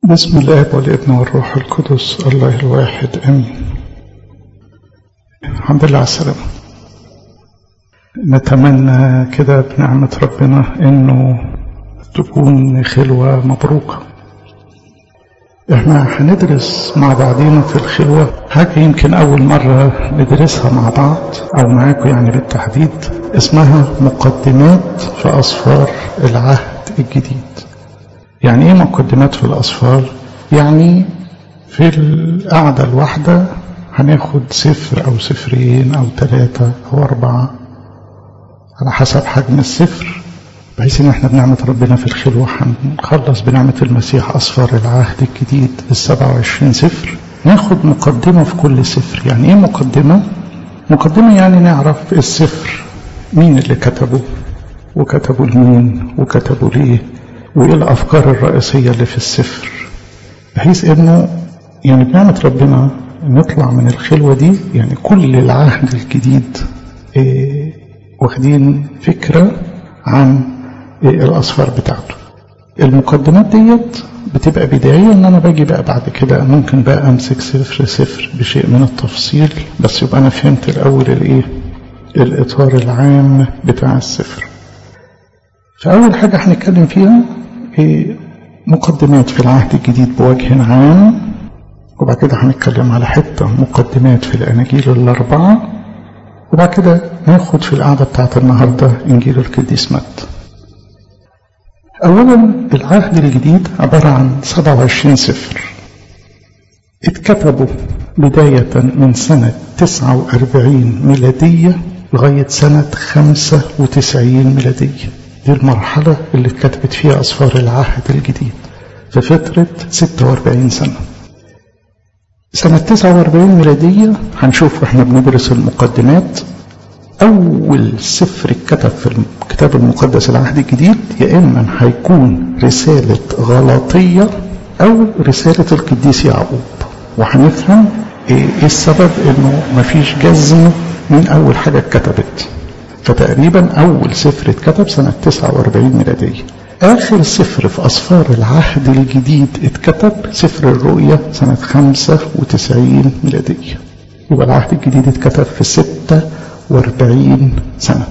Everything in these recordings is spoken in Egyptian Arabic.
بسم الله والابن والروح القدس الله الواحد امين الحمد لله على السلامة نتمنى كده بنعمة ربنا انه تكون خلوة مبروكة احنا هندرس مع بعضينا في الخلوة حاجة يمكن اول مرة ندرسها مع بعض او معاكم يعني بالتحديد اسمها مقدمات في اسفار العهد الجديد يعني ايه مقدمات في الاصفار يعني في القعدة الواحدة هناخد سفر او سفرين او ثلاثة او اربعة على حسب حجم السفر بحيث ان احنا بنعمة ربنا في الخلوة هنخلص بنعمة المسيح اصفار العهد الجديد السبعة وعشرين سفر ناخد مقدمة في كل سفر يعني ايه مقدمة مقدمة يعني نعرف السفر مين اللي كتبه وكتبوا لمين وكتبوا ليه وايه الافكار الرئيسيه اللي في السفر بحيث انه يعني بنعمه ربنا نطلع من الخلوه دي يعني كل العهد الجديد إيه واخدين فكره عن إيه الاسفار بتاعته المقدمات ديت بتبقى بداية ان انا باجي بقى بعد كده ممكن بقى امسك سفر سفر بشيء من التفصيل بس يبقى انا فهمت الاول الايه الاطار العام بتاع السفر فأول حاجة هنتكلم فيها هي مقدمات في العهد الجديد بوجه عام وبعد كده هنتكلم على حتة مقدمات في الأناجيل الأربعة وبعد كده ناخد في القعدة بتاعت النهاردة إنجيل القديس متى أولا العهد الجديد عبارة عن 27 سفر اتكتبوا بداية من سنة 49 ميلادية لغاية سنة 95 ميلادية دي المرحلة اللي اتكتبت فيها أسفار العهد الجديد في فترة 46 سنة سنة 49 ميلادية هنشوف احنا بندرس المقدمات أول سفر اتكتب في الكتاب المقدس العهد الجديد يا إما هيكون رسالة غلطية أو رسالة القديس يعقوب وهنفهم ايه السبب انه مفيش جزم من أول حاجة اتكتبت فتقريبا أول سفر اتكتب سنة 49 ميلادية آخر سفر في أسفار العهد الجديد اتكتب سفر الرؤيا سنة 95 ميلادية يبقى العهد الجديد اتكتب في 46 سنة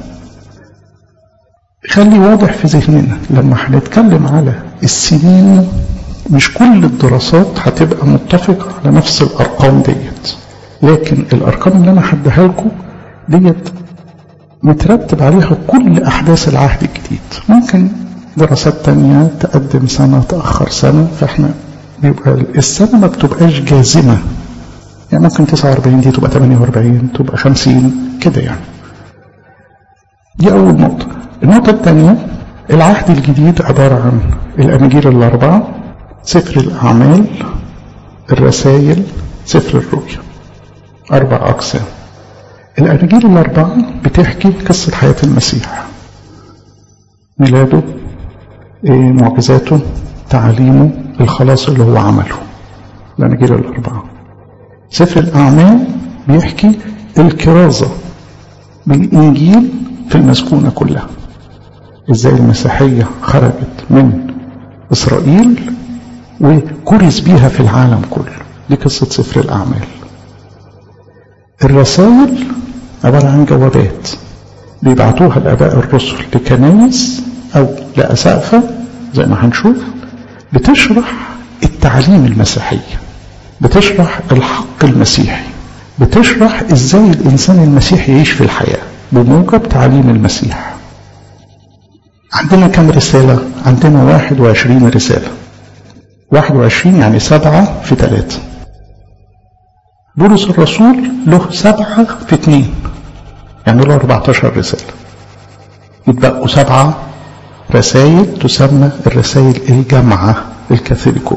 خلي واضح في ذهننا لما هنتكلم على السنين مش كل الدراسات هتبقى متفقة على نفس الأرقام ديت لكن الأرقام اللي أنا هديها لكم ديت مترتب عليها كل أحداث العهد الجديد ممكن دراسات تانية تقدم سنة تأخر سنة فإحنا بيبقى السنة ما بتبقاش جازمة يعني ممكن 49 دي تبقى 48 تبقى 50 كده يعني دي أول نقطة النقطة الثانية العهد الجديد عبارة عن الأناجيل الأربعة سفر الأعمال الرسائل سفر الرؤيا أربع أقسام الأناجيل الأربعة بتحكي قصة حياة المسيح ميلاده معجزاته تعاليمه الخلاص اللي هو عمله الأناجيل الأربعة سفر الأعمال بيحكي الكرازة بالإنجيل في المسكونة كلها إزاي المسيحية خرجت من إسرائيل وكرز بيها في العالم كله دي قصة سفر الأعمال الرسائل عبارة عن جوابات بيبعتوها الآباء الرسل لكنايس أو لأسقفة زي ما هنشوف بتشرح التعليم المسيحي بتشرح الحق المسيحي بتشرح ازاي الإنسان المسيحي يعيش في الحياة بموجب تعليم المسيح عندنا كم رسالة؟ عندنا 21 رسالة 21 يعني سبعة في ثلاثة بولس الرسول له سبعة في اثنين يعني له 14 رسالة يتبقوا سبعة رسائل تسمى الرسائل الجامعة الكاثوليكو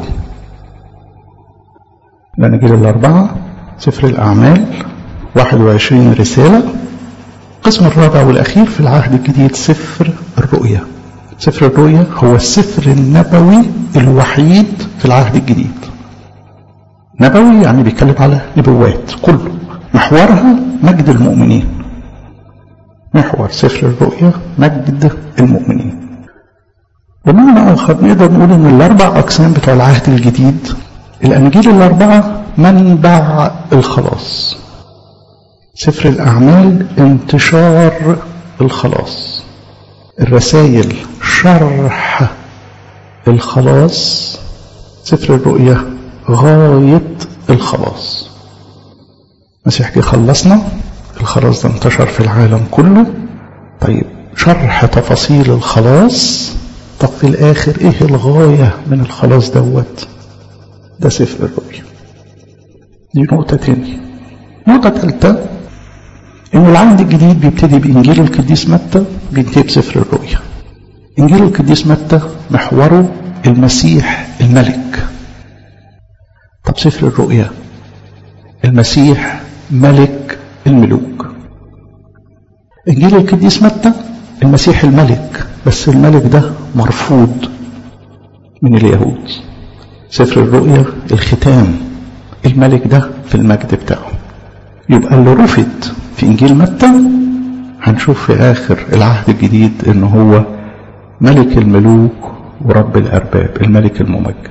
الأناجيل الأربعة سفر الأعمال 21 رسالة القسم الرابع والأخير في العهد الجديد سفر الرؤيا سفر الرؤيا هو السفر النبوي الوحيد في العهد الجديد نبوي يعني بيتكلم على نبوات كله محورها مجد المؤمنين محور سفر الرؤيا مجد المؤمنين بمعنى آخر نقدر نقول إن الأربع أقسام بتوع العهد الجديد الأناجيل الأربعة منبع الخلاص سفر الأعمال انتشار الخلاص الرسائل شرح الخلاص سفر الرؤيا غاية الخلاص المسيح جه خلصنا الخلاص ده انتشر في العالم كله طيب شرح تفاصيل الخلاص طب في الآخر إيه الغاية من الخلاص دوت ده سفر الرؤيا دي نقطة تانية نقطة ثالثة إن العهد الجديد بيبتدي بإنجيل القديس متى بينتهي بسفر الرؤيا إنجيل القديس متى محوره المسيح الملك طب سفر الرؤيا المسيح ملك الملوك إنجيل القديس متى المسيح الملك بس الملك ده مرفوض من اليهود سفر الرؤيا الختام الملك ده في المجد بتاعه يبقى اللي رفض في إنجيل متى هنشوف في آخر العهد الجديد إن هو ملك الملوك ورب الأرباب الملك الممجد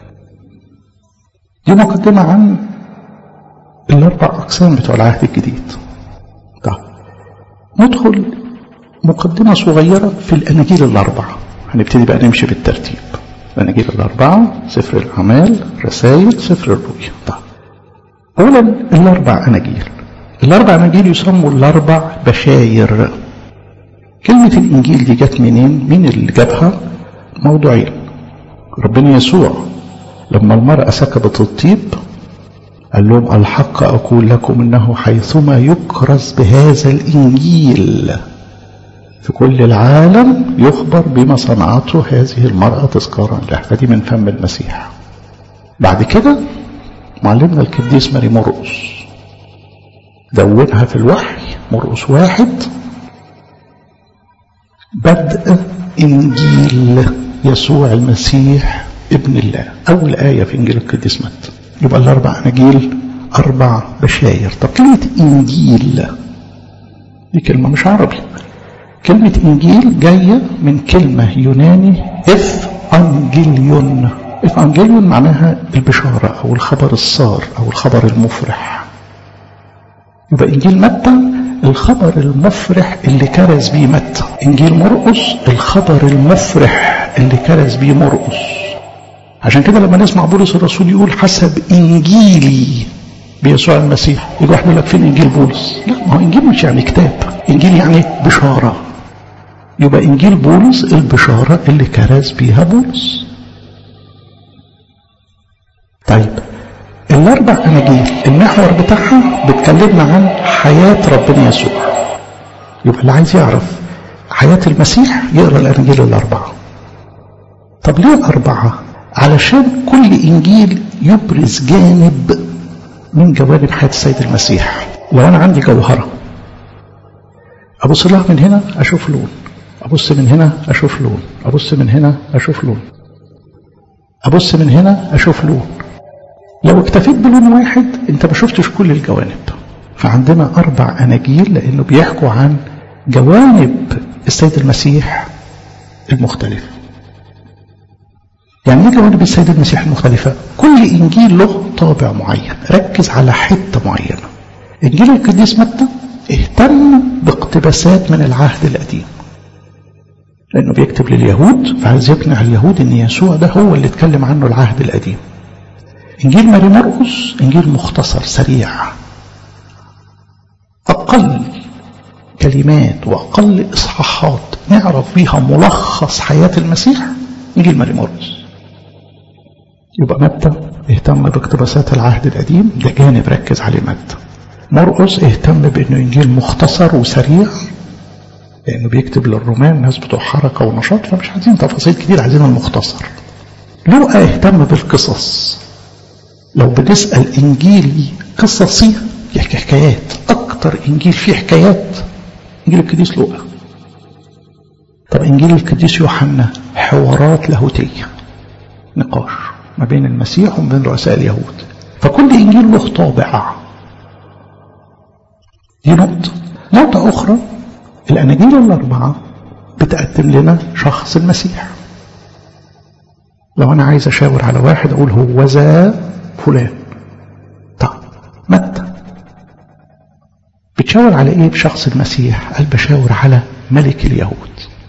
دي مقدمة عن الأربع أقسام بتوع العهد الجديد طيب ندخل مقدمة صغيرة في الأناجيل الأربعة هنبتدي بقى نمشي بالترتيب الأناجيل الأربعة سفر الأعمال رسائل سفر الرؤيا طيب أولا الأربع أناجيل الأربع أناجيل يسموا الأربع بشاير كلمة الإنجيل دي جت منين؟ مين اللي جابها؟ موضوعين ربنا يسوع لما المرأة سكبت الطيب قال لهم الحق أقول لكم إنه حيثما يكرز بهذا الإنجيل في كل العالم يخبر بما صنعته هذه المرأة تذكارا له فدي من فم المسيح بعد كده معلمنا القديس ماري مرقس دونها في الوحي مرقس واحد بدء إنجيل يسوع المسيح ابن الله أول آية في إنجيل القديس متى يبقى الأربع أناجيل أربع بشاير طب كلمة إنجيل دي كلمة مش عربي كلمة إنجيل جاية من كلمة يوناني إف أنجيليون إف أنجيليون معناها البشارة أو الخبر السار أو الخبر المفرح يبقى إنجيل متى الخبر المفرح اللي كرز بيه متى إنجيل مرقس الخبر المفرح اللي كرز بيه مرقس عشان كده لما نسمع بولس الرسول يقول حسب إنجيلي بيسوع المسيح يجي واحد يقول لك فين إنجيل بولس لا ما هو إنجيل مش يعني كتاب إنجيل يعني بشارة يبقى إنجيل بولس البشارة اللي كرز بيها بولس طيب الأربع أناجيل المحور بتاعها بتكلمنا عن حياة ربنا يسوع يبقى اللي عايز يعرف حياة المسيح يقرأ الأناجيل الأربعة طب ليه أربعة؟ علشان كل إنجيل يبرز جانب من جوانب حياة السيد المسيح لو أنا عندي جوهرة أبص لها من هنا أشوف لون أبص من هنا أشوف لون أبص من هنا أشوف لون أبص من هنا أشوف لون لو اكتفيت بلون واحد انت ما شفتش كل الجوانب فعندنا اربع اناجيل لانه بيحكوا عن جوانب السيد المسيح المختلفة يعني ايه جوانب السيد المسيح المختلفة كل انجيل له طابع معين ركز على حتة معينة انجيل القديس متى اهتم باقتباسات من العهد القديم لانه بيكتب لليهود فعايز يقنع اليهود ان يسوع ده هو اللي اتكلم عنه العهد القديم انجيل ماري مرقس انجيل مختصر سريع اقل كلمات واقل اصحاحات نعرف بيها ملخص حياه المسيح انجيل ماري مرقس يبقى متى اهتم باقتباسات العهد القديم ده جانب ركز عليه متى مرقس اهتم بانه انجيل مختصر وسريع لانه بيكتب للرومان ناس بتوع حركه ونشاط فمش عايزين تفاصيل كتير عايزين المختصر لوقا اهتم بالقصص لو بنسأل إنجيلي قصصي يحكي حكايات أكتر إنجيل فيه حكايات إنجيل القديس لوقا طب إنجيل القديس يوحنا حوارات لاهوتية نقاش ما بين المسيح وما بين رؤساء اليهود فكل إنجيل له طابع دي نقطة نقطة أخرى الأناجيل الأربعة بتقدم لنا شخص المسيح لو أنا عايز أشاور على واحد أقول هو ذا فلان طب متى بتشاور على إيه بشخص المسيح قال بشاور على ملك اليهود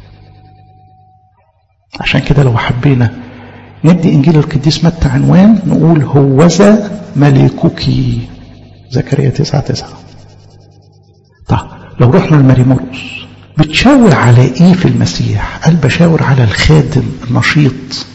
عشان كده لو حبينا ندي إنجيل القديس متى عنوان نقول هوذا ملكك زكريا تسعة تسعة طيب لو رحنا لماري مرقس بتشاور على ايه في المسيح قال بشاور على الخادم النشيط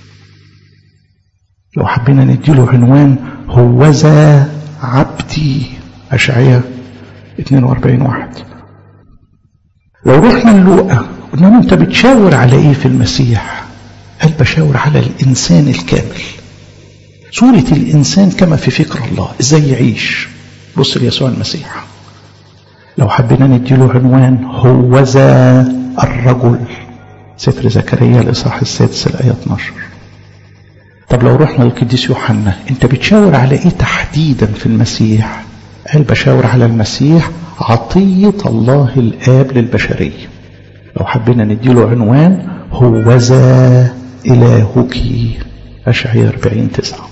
لو حبينا نديله عنوان هوذا عبدي أشعية 42 واحد لو رحنا للوقا قلنا له انت بتشاور على ايه في المسيح قال بشاور على الانسان الكامل صورة الانسان كما في فكر الله ازاي يعيش بص ليسوع المسيح لو حبينا نديله عنوان هوذا الرجل سفر زكريا الاصحاح السادس الايه 12 طب لو رحنا للقديس يوحنا انت بتشاور على ايه تحديدا في المسيح قال بشاور على المسيح عطية الله الآب للبشرية لو حبينا نديله عنوان هوذا إلهك أشعية 40 تسعة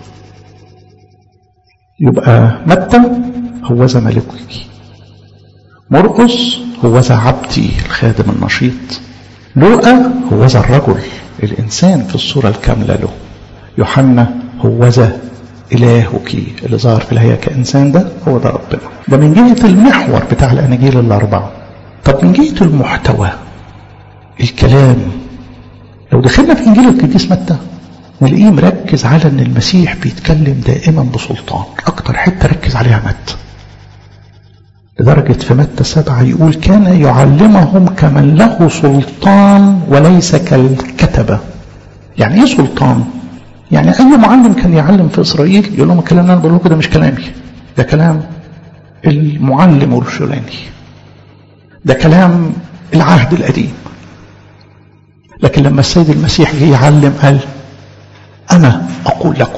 يبقى متى هوذا ملكك مرقس هوذا عبدي الخادم النشيط لوقا هوذا الرجل الإنسان في الصورة الكاملة له يوحنا هوذا إلهك اللي ظهر في الهيئة كإنسان ده هو ده ربنا ده من جهة المحور بتاع الأناجيل الأربعة طب من جهة المحتوى الكلام لو دخلنا في إنجيل القديس متى نلاقيه مركز على أن المسيح بيتكلم دائما بسلطان أكتر حتة ركز عليها متى لدرجة في متى سبعة يقول كان يعلمهم كمن له سلطان وليس كالكتبة يعني ايه سلطان يعني اي معلم كان يعلم في اسرائيل يقول لهم الكلام اللي انا بقول لكم ده مش كلامي ده كلام المعلم الفلاني ده كلام العهد القديم لكن لما السيد المسيح جه يعلم قال انا اقول لكم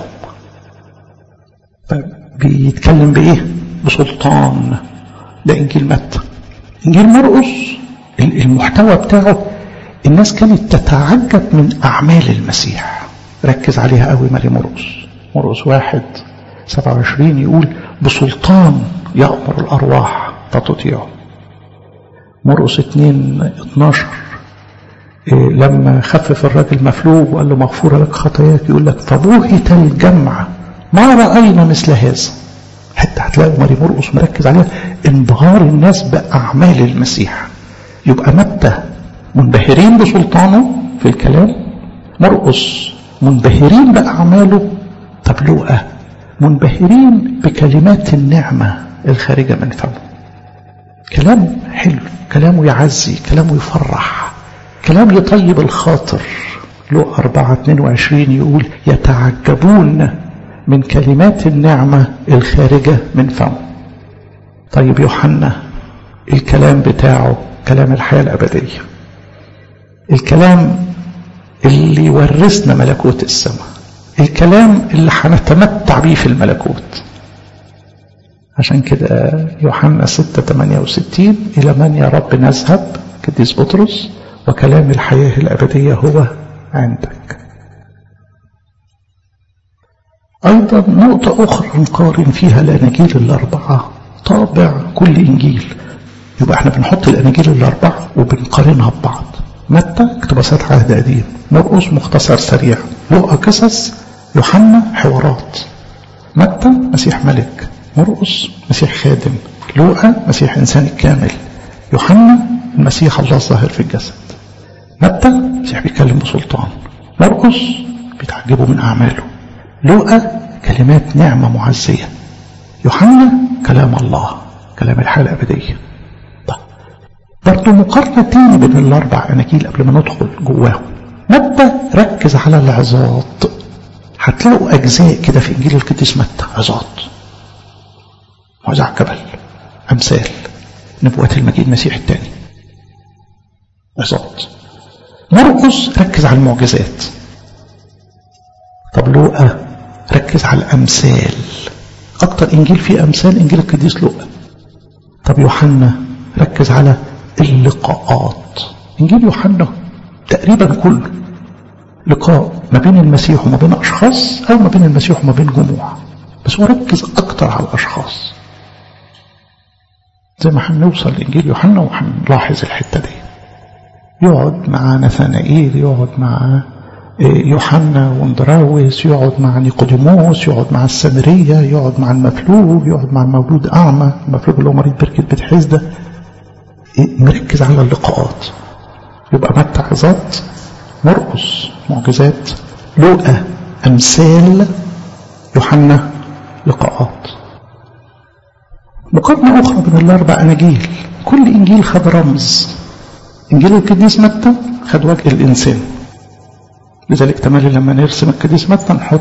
بيتكلم بايه بسلطان ده انجيل متى انجيل مرقس المحتوى بتاعه الناس كانت تتعجب من اعمال المسيح ركز عليها قوي مالي مرقس مرقس واحد سبعة وعشرين يقول بسلطان يأمر الأرواح فتطيعه مرقس اتنين اتناشر إيه لما خفف الراجل مفلوج وقال له مغفورة لك خطاياك يقول لك فبهت الجمع ما رأينا مثل هذا حتى هتلاقوا ماري مرقس مركز عليها انبهار الناس بأعمال المسيح يبقى متى منبهرين بسلطانه في الكلام مرقس منبهرين بأعماله طب لوقا منبهرين بكلمات النعمة الخارجة من فمه كلام حلو كلامه يعزي كلامه يفرح كلام يطيب الخاطر لوقا 4 22 يقول يتعجبون من كلمات النعمة الخارجة من فمه طيب يوحنا الكلام بتاعه كلام الحياة الأبدية الكلام اللي يورثنا ملكوت السماء الكلام اللي هنتمتع بيه في الملكوت عشان كده يوحنا 6 68 إلى من يا رب نذهب قديس بطرس وكلام الحياة الأبدية هو عندك أيضا نقطة أخرى نقارن فيها الأناجيل الأربعة طابع كل إنجيل يبقى احنا بنحط الأناجيل الأربعة وبنقارنها ببعض متى اقتباسات عهد قديم مرقس مختصر سريع لوقا قصص يوحنا حوارات متى مسيح ملك مرقس مسيح خادم لوقا مسيح إنسان الكامل يوحنا المسيح الله الظاهر في الجسد متى مسيح بيتكلم بسلطان مرقس بيتعجبوا من أعماله لوقا كلمات نعمة معزية يوحنا كلام الله كلام الحياة الأبدية طيب برضه مقارنة تاني بين الأربع أناجيل قبل ما ندخل جواهم متى ركز على العظات هتلاقوا أجزاء كده في إنجيل القديس متى عظات موزع جبل أمثال نبوة المجيء المسيح الثاني عظات مرقس ركز على المعجزات طب لوقا ركز على الأمثال أكتر إنجيل فيه أمثال إنجيل القديس لوقا طب يوحنا ركز على اللقاءات إنجيل يوحنا تقريبا كله لقاء ما بين المسيح وما بين أشخاص أو ما بين المسيح وما بين جموع بس هو ركز أكتر على الأشخاص زي ما هنوصل لإنجيل يوحنا وهنلاحظ الحتة دي يقعد مع نثانائيل يقعد مع يوحنا واندراوس يقعد مع نيقوديموس يقعد مع السامرية يقعد مع المفلوج يقعد مع المولود أعمى المفلوج اللي هو مريض بركة بيت حزدة مركز على اللقاءات يبقى متى عظات مرقس معجزات لوقا أمثال يوحنا لقاءات مقارنة أخرى بين الأربع أناجيل كل إنجيل خد رمز إنجيل القديس متى خد وجه الإنسان لذلك تملي لما نرسم القديس متى نحط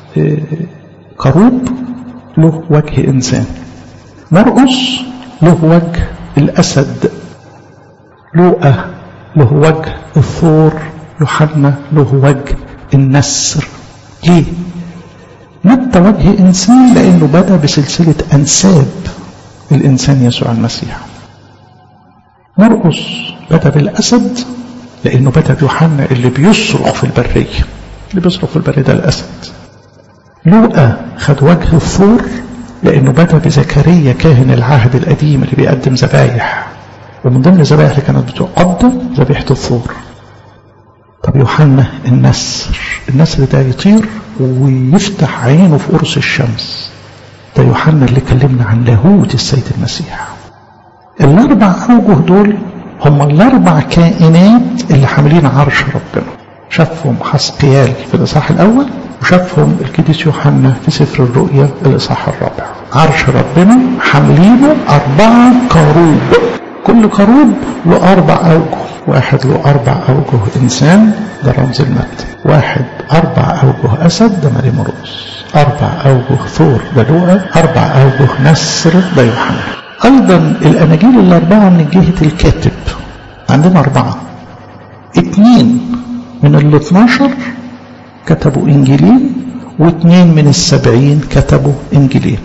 كروب له وجه إنسان مرقس له وجه الأسد لوقا له وجه الثور يوحنا له وجه النسر ليه متى وجه إنسان لأنه بدأ بسلسلة أنساب الإنسان يسوع المسيح مرقس بدأ بالأسد لأنه بدأ بيوحنا اللي بيصرخ في البرية اللي بيصرخ في البرية ده الأسد لوقا خد وجه الثور لأنه بدأ بزكريا كاهن العهد القديم اللي بيقدم ذبايح ومن ضمن الذبائح اللي كانت بتقدم ذبيحة الثور طب يوحنا النسر النسر ده يطير ويفتح عينه في قرص الشمس ده يوحنا اللي كلمنا عن لاهوت السيد المسيح الأربع أوجه دول هم الأربع كائنات اللي حاملين عرش ربنا شافهم حسقيال في الإصحاح الأول وشافهم القديس يوحنا في سفر الرؤيا الإصحاح الرابع عرش ربنا حاملينه أربعة كروب كل كروب له أربع أوجه واحد له أربع أوجه إنسان ده رمز المجد واحد أربع أوجه أسد ده مريم مرقس أربع أوجه ثور ده لوقا أربع أوجه نسر ده يوحنا أيضا الأناجيل الأربعة من جهة الكاتب عندنا أربعة اثنين من ال 12 كتبوا إنجيلين واثنين من السبعين كتبوا إنجيلين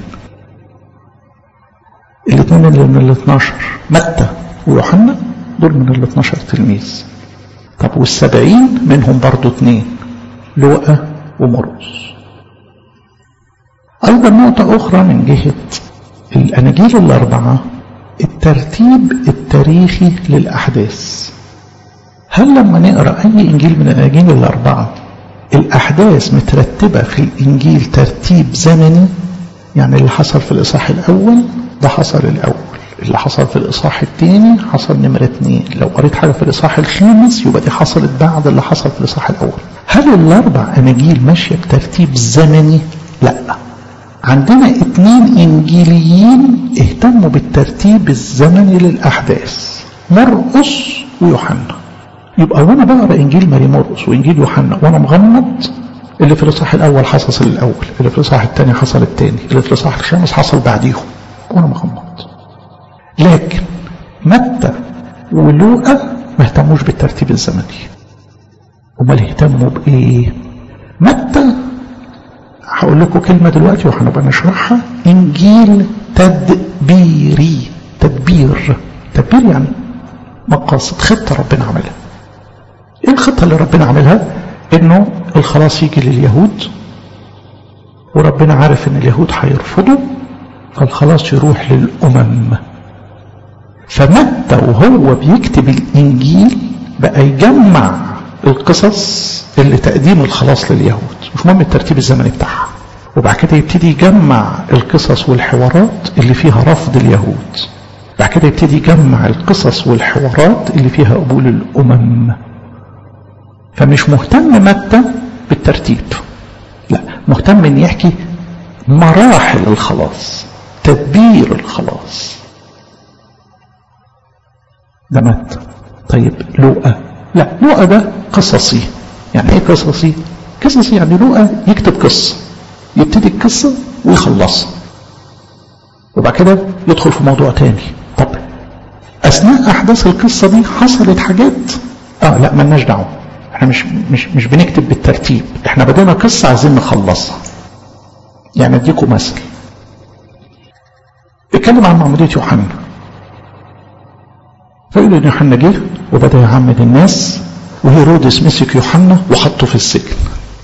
الاثنين اللي من ال 12 متى ويوحنا دول من ال 12 تلميذ طب والسبعين منهم برضو اثنين لوقا ومرقس أيضا نقطة أخرى من جهة الأناجيل الأربعة الترتيب التاريخي للأحداث هل لما نقرأ أي إنجيل من الأناجيل الأربعة الأحداث مترتبة في الإنجيل ترتيب زمني يعني اللي حصل في الإصحاح الأول ده حصل الأول اللي حصل في الإصحاح الثاني حصل نمرة اثنين لو قريت حاجة في الإصحاح الخامس يبقى دي حصلت بعد اللي حصل في الإصحاح الأول هل الأربع أناجيل ماشية بترتيب زمني؟ لا عندنا اثنين إنجيليين اهتموا بالترتيب الزمني للأحداث مرقس ويوحنا يبقى وانا بقرا انجيل ماري مرقس وانجيل يوحنا وانا مغمض اللي في الاصحاح الاول حصل الاول اللي في الاصحاح الثاني حصل الثاني اللي في الاصحاح الخامس حصل بعديهم وانا مغمض لكن متى ولوقا ما اهتموش بالترتيب الزمني امال اهتموا بايه متى هقول لكم كلمه دلوقتي وهنبقى نشرحها انجيل تدبيري تدبير تدبير يعني مقاصد خطه ربنا عملها ايه الخطة اللي ربنا عملها انه الخلاص يجي لليهود وربنا عارف ان اليهود هيرفضوا فالخلاص يروح للامم فمتى وهو بيكتب الانجيل بقى يجمع القصص اللي تقديم الخلاص لليهود مش مهم الترتيب الزمني بتاعها وبعد كده يبتدي يجمع القصص والحوارات اللي فيها رفض اليهود بعد كده يبتدي يجمع القصص والحوارات اللي فيها قبول الامم فمش مهتم متى بالترتيب لا مهتم ان يحكي مراحل الخلاص تدبير الخلاص ده متى طيب لوقا لا لوقا ده قصصي يعني ايه قصصي قصصي يعني لوقا يكتب قصه يبتدي القصه ويخلصها وبعد كده يدخل في موضوع تاني طب اثناء احداث القصه دي حصلت حاجات اه لا ملناش دعوه احنا مش مش مش بنكتب بالترتيب احنا بدينا قصه عايزين نخلصها يعني اديكم مثل اتكلم عن معموديه يوحنا فيقول ان يوحنا جه وبدا يعمد الناس وهيرودس مسك يوحنا وحطه في السجن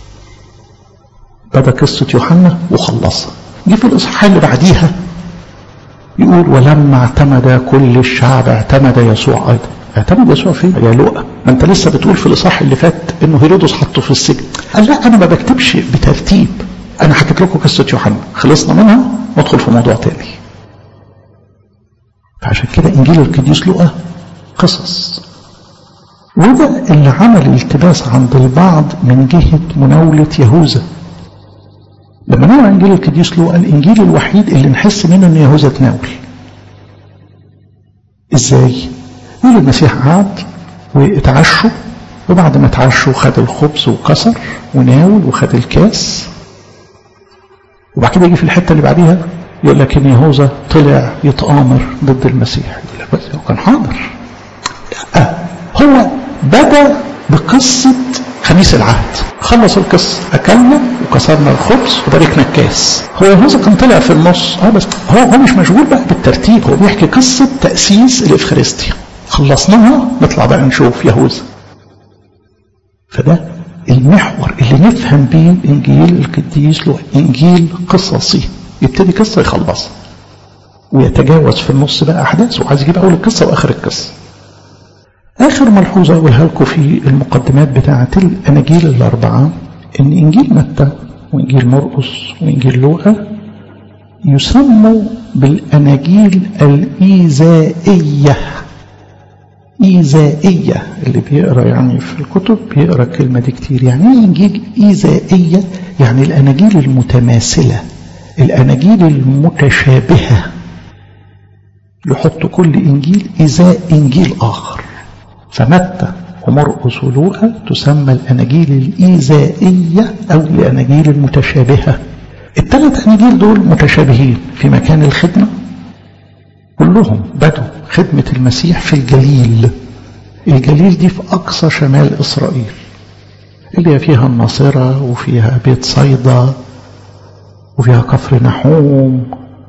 بدا قصة يوحنا وخلصها جه في الإصحاح اللي بعديها يقول ولما اعتمد كل الشعب اعتمد يسوع أيضا اعتمد يسوع فين يا لؤى ما انت لسه بتقول في الإصحاح اللي فات انه هيرودس حطه في السجن قال لا انا ما بكتبش بترتيب انا حكيت لكم قصة يوحنا خلصنا منها ندخل في موضوع تاني فعشان كده انجيل القديس لؤى قصص وده اللي عمل التباس عند البعض من جهة مناولة يهوذا لما نقرا انجيل القديس لوقا الانجيل الوحيد اللي نحس منه ان يهوذا تناول ازاي يقول المسيح قعد واتعشوا وبعد ما اتعشوا خد الخبز وكسر وناول وخد الكاس وبعد كده يجي في الحته اللي بعديها يقول لك ان يهوذا طلع يتآمر ضد المسيح يقول لك بس هو كان حاضر لا هو بدا بقصه خميس العهد خلص القصة أكلنا وكسرنا الخبز وباركنا الكاس هو يهوذا كان طلع في النص اه بس هو هو مش مشغول بقى بالترتيب هو بيحكي قصة تأسيس الإفخارستيا خلصناها نطلع بقى نشوف يهوذا فده المحور اللي نفهم بيه إنجيل القديس له إنجيل قصصي يبتدي قصة يخلصها ويتجاوز في النص بقى أحداث وعايز يجيب أول القصة وآخر القصة آخر ملحوظة أقولها لكم في المقدمات بتاعة الأناجيل الأربعة إن إنجيل متى وإنجيل مرقس وإنجيل لوقا يسموا بالأناجيل الإيزائية إيزائية اللي بيقرأ يعني في الكتب بيقرأ الكلمة دي كتير يعني إيه إنجيل إيزائية يعني الأناجيل المتماثلة الأناجيل المتشابهة يحط كل إنجيل إزاء إنجيل آخر فمتى ومرقس ولوقا تسمى الأناجيل الإيزائية أو الأناجيل المتشابهة الثلاث أناجيل دول متشابهين في مكان الخدمة كلهم بدوا خدمة المسيح في الجليل الجليل دي في أقصى شمال إسرائيل اللي فيها الناصرة وفيها بيت صيدا وفيها كفر نحوم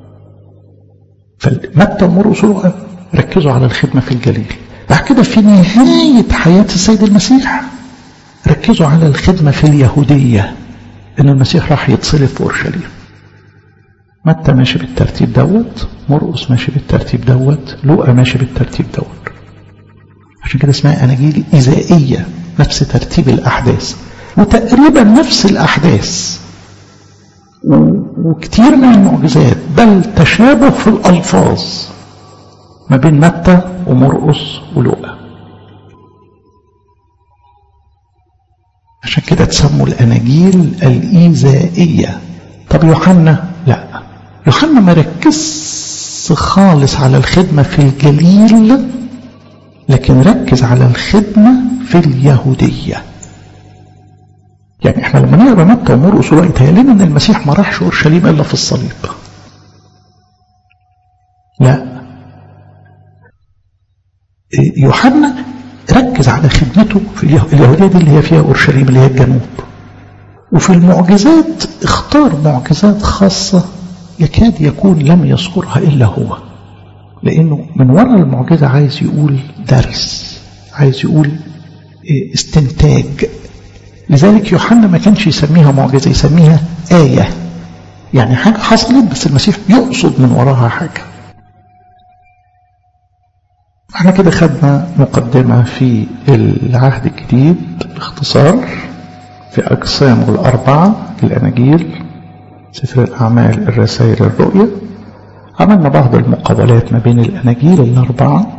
فمتى ومرقس ولوقا ركزوا على الخدمة في الجليل بعد كده في نهاية حياة السيد المسيح ركزوا على الخدمة في اليهودية إن المسيح راح يتصلب في أورشليم متى ماشي بالترتيب دوت مرقس ماشي بالترتيب دوت لوقا ماشي بالترتيب دوت عشان كده اسمها أناجيل إيزائية نفس ترتيب الأحداث وتقريبا نفس الأحداث وكتير من المعجزات بل تشابه في الألفاظ ما بين متى ومرقس ولوقا عشان كده تسموا الأناجيل الإيزائية طب يوحنا لا يوحنا ما ركز خالص على الخدمة في الجليل لكن ركز على الخدمة في اليهودية يعني احنا لما نقرا متى ومرقس ولوقا يتهيأ ان المسيح ما راحش اورشليم الا في الصليب لا يوحنا ركز على خدمته في اليهودية دي اللي هي فيها أورشليم اللي هي الجنوب وفي المعجزات اختار معجزات خاصة يكاد يكون لم يذكرها إلا هو لأنه من وراء المعجزة عايز يقول درس عايز يقول استنتاج لذلك يوحنا ما كانش يسميها معجزة يسميها آية يعني حاجة حصلت بس المسيح يقصد من وراها حاجة احنا كده خدنا مقدمة في العهد الجديد باختصار في أقسامه الأربعة الأناجيل سفر الأعمال الرسائل الرؤية عملنا بعض المقابلات ما بين الأناجيل الأربعة